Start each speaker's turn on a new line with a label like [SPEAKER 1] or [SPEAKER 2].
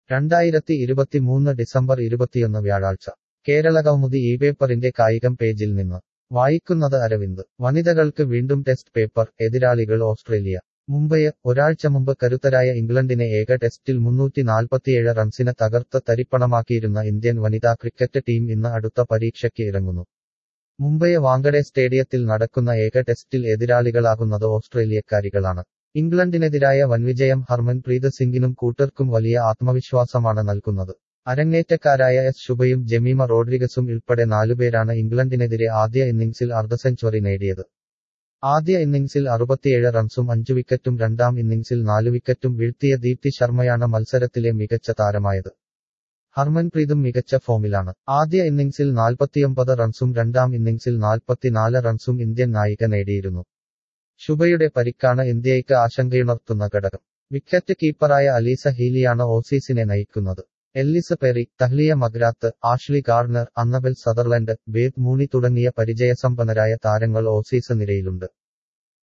[SPEAKER 1] രണ്ടായിരത്തി ഇരുപത്തിമൂന്ന് ഡിസംബർ ഇരുപത്തിയൊന്ന് വ്യാഴാഴ്ച കേരളകൗമുദി ഈ പേപ്പറിന്റെ കായികം പേജിൽ നിന്ന് വായിക്കുന്നത് അരവിന്ദ് വനിതകൾക്ക് വീണ്ടും ടെസ്റ്റ് പേപ്പർ എതിരാളികൾ ഓസ്ട്രേലിയ മുംബൈ ഒരാഴ്ച മുമ്പ് കരുത്തരായ ഇംഗ്ലണ്ടിനെ ഏക ടെസ്റ്റിൽ മുന്നൂറ്റി നാൽപ്പത്തിയേഴ് റൺസിന് തകർത്ത് തരിപ്പണമാക്കിയിരുന്ന ഇന്ത്യൻ വനിതാ ക്രിക്കറ്റ് ടീം ഇന്ന് അടുത്ത പരീക്ഷയ്ക്ക് ഇറങ്ങുന്നു മുംബൈ വാങ്കഡെ സ്റ്റേഡിയത്തിൽ നടക്കുന്ന ഏക ടെസ്റ്റിൽ എതിരാളികളാകുന്നത് ഓസ്ട്രേലിയക്കാരികളാണ് ഇംഗ്ലണ്ടിനെതിരായ വൻവിജയം ഹർമൻപ്രീത് സിംഗിനും കൂട്ടർക്കും വലിയ ആത്മവിശ്വാസമാണ് നൽകുന്നത് അരങ്ങേറ്റക്കാരായ എസ് ശുഭയും ജമീമ റോഡ്രിഗസും ഉൾപ്പെടെ നാലുപേരാണ് ഇംഗ്ലണ്ടിനെതിരെ ആദ്യ ഇന്നിംഗ്സിൽ അർദ്ധ സെഞ്ചുറി നേടിയത് ആദ്യ ഇന്നിംഗ്സിൽ അറുപത്തിയേഴ് റൺസും അഞ്ചു വിക്കറ്റും രണ്ടാം ഇന്നിംഗ്സിൽ നാലു വിക്കറ്റും വീഴ്ത്തിയ ദീപ്തി ശർമ്മയാണ് മത്സരത്തിലെ മികച്ച താരമായത് ഹർമൻപ്രീതും മികച്ച ഫോമിലാണ് ആദ്യ ഇന്നിംഗ്സിൽ നാൽപ്പത്തിയൊമ്പത് റൺസും രണ്ടാം ഇന്നിംഗ്സിൽ നാൽപ്പത്തിനാല് റൺസും ഇന്ത്യൻ നായിക നേടിയിരുന്നു ശുഭയുടെ പരിക്കാണ് ഇന്ത്യയ്ക്ക് ആശങ്കയുണർത്തുന്ന ഘടകം വിക്കറ്റ് കീപ്പറായ അലീസ ഹീലിയാണ് ഓസീസിനെ നയിക്കുന്നത് Ellyse Perry Tahlia McGrath Ashleigh Gardner Annabel Sutherland Beth Mooney തുടങ്ങിയ പരിചയസമ്പന്നരായ താരങ്ങൾ ഓസീസ് നിരയിലുണ്ട്